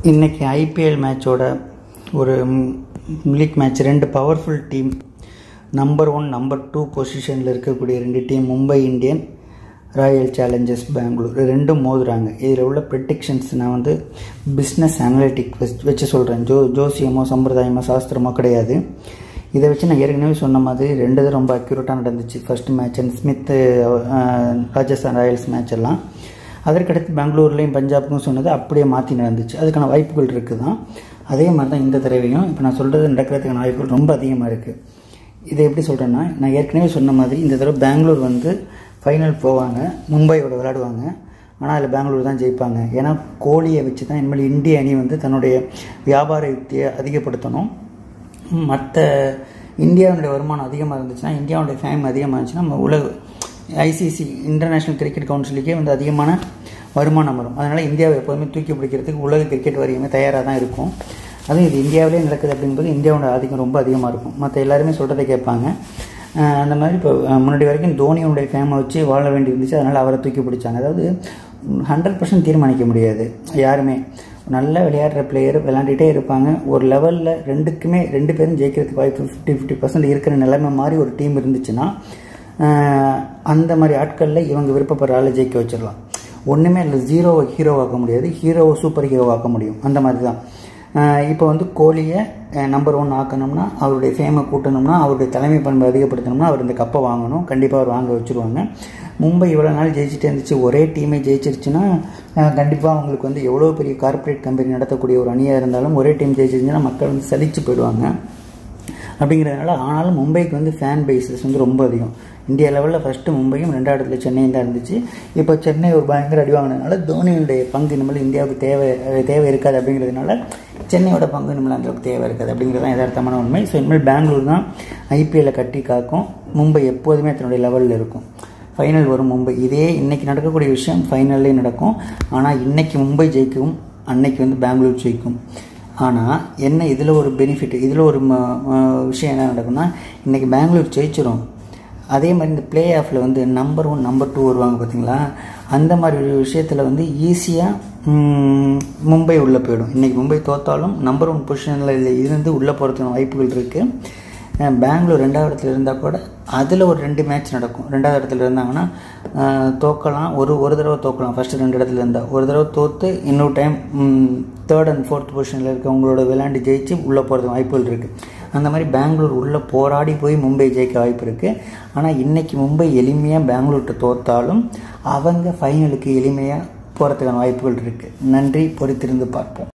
இன்றைக்கி ஐபிஎல் மேட்சோட ஒரு லீக் மேட்ச் ரெண்டு powerful team number one number two பொசிஷனில் இருக்கக்கூடிய ரெண்டு team Mumbai Indian Royal Challengers Bangalore ரெண்டும் மோதுறாங்க இதில் உள்ள ப்ரெடிக்ஷன்ஸ் நான் வந்து பிஸ்னஸ் அனலிட்டிக் வச்சு சொல்கிறேன் ஜோ ஜோசியமோ சம்பிரதாயமோ சாஸ்திரமோ கிடையாது இதை வச்சு நான் ஏற்கனவே சொன்ன மாதிரி ரெண்டு இது ரொம்ப அக்யூரேட்டாக நடந்துச்சு first match and Smith Rajasthan Royals match எல்லாம் அதற்கடுத்து பெங்களூர்லேயும் பஞ்சாப்புக்கும் சொன்னது அப்படியே மாற்றி நடந்துச்சு அதுக்கான வாய்ப்புகள் இருக்குது தான் அதே மாதிரி தான் இந்த தடவையும் இப்போ நான் சொல்கிறது நடக்கிறதுக்கான வாய்ப்புகள் ரொம்ப அதிகமாக இருக்குது இதை எப்படி சொல்கிறேன்னா நான் ஏற்கனவே சொன்ன மாதிரி இந்த தடவை பெங்களூர் வந்து ஃபைனல் போவாங்க மும்பையோட விளையாடுவாங்க ஆனால் அதில் பெங்களூர் தான் ஜெயிப்பாங்க ஏன்னா கோலியை வச்சு தான் இனிமேல் இந்திய அணி வந்து தன்னுடைய வியாபார யுக்தியை அதிகப்படுத்தணும் மற்ற இந்தியாவுடைய வருமானம் அதிகமாக இருந்துச்சுன்னா இந்தியாவுடைய ஃபேம் அதிகமாக இருந்துச்சுன்னா நம்ம உலக ஐசிசி இன்டர்நேஷ்னல் கிரிக்கெட் கவுன்சிலுக்கே வந்து அதிகமான வருமானம் வரும் அதனால் இந்தியாவை எப்போதுமே தூக்கி பிடிக்கிறதுக்கு உலக கிரிக்கெட் வாரியமே தயாராக தான் இருக்கும் அதுவும் இது இந்தியாவிலே நடக்குது அப்படிங்கும்போது இந்தியாவோட ஆதிக்கம் ரொம்ப அதிகமாக இருக்கும் மற்ற எல்லாருமே சொல்கிறத கேட்பாங்க அந்த மாதிரி இப்போ முன்னாடி வரைக்கும் தோனியோடைய ஃபேமை வச்சு வாழ வேண்டி இருந்துச்சு அதனால் அவரை தூக்கி பிடிச்சாங்க அதாவது ஹண்ட்ரட் பர்சன்ட் தீர்மானிக்க முடியாது யாருமே நல்ல விளையாடுற பிளேயர் விளையாண்டுட்டே இருப்பாங்க ஒரு லெவலில் ரெண்டுக்குமே ரெண்டு பேரும் ஜெயிக்கிறதுக்கு வாய்ப்பு ஃபிஃப்டி ஃபிஃப்டி பர்சன்ட் இருக்கிற நிலைமை மாதிரி ஒரு டீம் இருந்துச்சுன்னா அந்த மாதிரி ஆட்களில் இவங்க விருப்பப்படுற ஆளை ஜெயிக்க வச்சிடலாம் ஒன்றுமே இல்லை ஜீரோவை ஹீரோவாக்க முடியாது ஹீரோவை சூப்பர் ஹீரோவாக்க முடியும் அந்த மாதிரி தான் இப்போ வந்து கோலியை நம்பர் ஒன் ஆக்கணும்னா அவருடைய ஃபேமை கூட்டணும்னா அவருடைய தலைமை பண்பை அதிகப்படுத்தணும்னா அவர் இந்த கப்பை வாங்கணும் கண்டிப்பாக அவர் வாங்க வச்சுருவாங்க மும்பை இவ்வளோ நாள் ஜெயிச்சுட்டே இருந்துச்சு ஒரே டீமே ஜெயிச்சிருச்சுன்னா கண்டிப்பாக அவங்களுக்கு வந்து எவ்வளோ பெரிய கார்ப்பரேட் கம்பெனி நடத்தக்கூடிய ஒரு அணியாக இருந்தாலும் ஒரே டீம் ஜெயிச்சிருந்துச்சுன்னா மக்கள் வந்து சலிச்சு போயிடுவாங்க அப்படிங்கிறதுனால ஆனாலும் மும்பைக்கு வந்து ஃபேன் பேசஸ் வந்து ரொம்ப அதிகம் இந்தியா லெவலில் ஃபஸ்ட்டு மும்பையும் ரெண்டாவது இடத்துல சென்னையும் தான் இருந்துச்சு இப்போ சென்னை ஒரு பயங்கர அடி வாங்கினதுனால தோனியுடைய பங்கு இனிமேல் இந்தியாவுக்கு தேவை தேவை இருக்காது அப்படிங்கிறதுனால சென்னையோட பங்கு இனிமேல் அந்தளவுக்கு தேவை இருக்காது அப்படிங்கிறது தான் யதார்த்தமான உண்மை ஸோ இனிமேல் பெங்களூர் தான் ஐபிஎல்லை கட்டி காக்கும் மும்பை எப்போதுமே தன்னுடைய லெவலில் இருக்கும் ஃபைனல் வரும் மும்பை இதே இன்றைக்கி நடக்கக்கூடிய விஷயம் ஃபைனல்லே நடக்கும் ஆனால் இன்றைக்கி மும்பை ஜெயிக்கும் அன்னைக்கு வந்து பெங்களூர் ஜெயிக்கும் ஆனால் என்ன இதில் ஒரு பெனிஃபிட் இதில் ஒரு விஷயம் என்ன நடக்கும்னா இன்றைக்கி பெங்களூர் ஜெயிச்சிரும் அதே மாதிரி இந்த பிளே ஆஃபில் வந்து நம்பர் ஒன் நம்பர் டூ வருவாங்க பார்த்தீங்களா அந்த மாதிரி ஒரு விஷயத்தில் வந்து ஈஸியாக மும்பை உள்ளே போயிடும் இன்றைக்கி மும்பை தோத்தாலும் நம்பர் ஒன் பொசிஷனில் இருந்து உள்ளே போகிறதுக்கான வாய்ப்புகள் இருக்குது பெங்களூர் ரெண்டாவது இடத்துல இருந்தால் கூட அதில் ஒரு ரெண்டு மேட்ச் நடக்கும் ரெண்டாவது இடத்துல இருந்தாங்கன்னா தோக்கலாம் ஒரு ஒரு தடவை தோக்கலாம் ஃபஸ்ட்டு ரெண்டு இடத்துல இருந்தால் ஒரு தடவை தோற்று இன்னொரு டைம் தேர்ட் அண்ட் ஃபோர்த் பொசிஷனில் இருக்கவங்களோட விளையாண்டு ஜெயிச்சு உள்ளே போகிறது வாய்ப்புகள் இருக்குது அந்த மாதிரி பெங்களூர் உள்ளே போராடி போய் மும்பை ஜெயிக்க வாய்ப்பு இருக்குது ஆனால் இன்றைக்கி மும்பை எளிமையாக பெங்களூர்கிட்ட தோற்றாலும் அவங்க ஃபைனலுக்கு எளிமையாக போகிறதுக்கான வாய்ப்புகள் இருக்குது நன்றி பொறுத்திருந்து பார்ப்போம்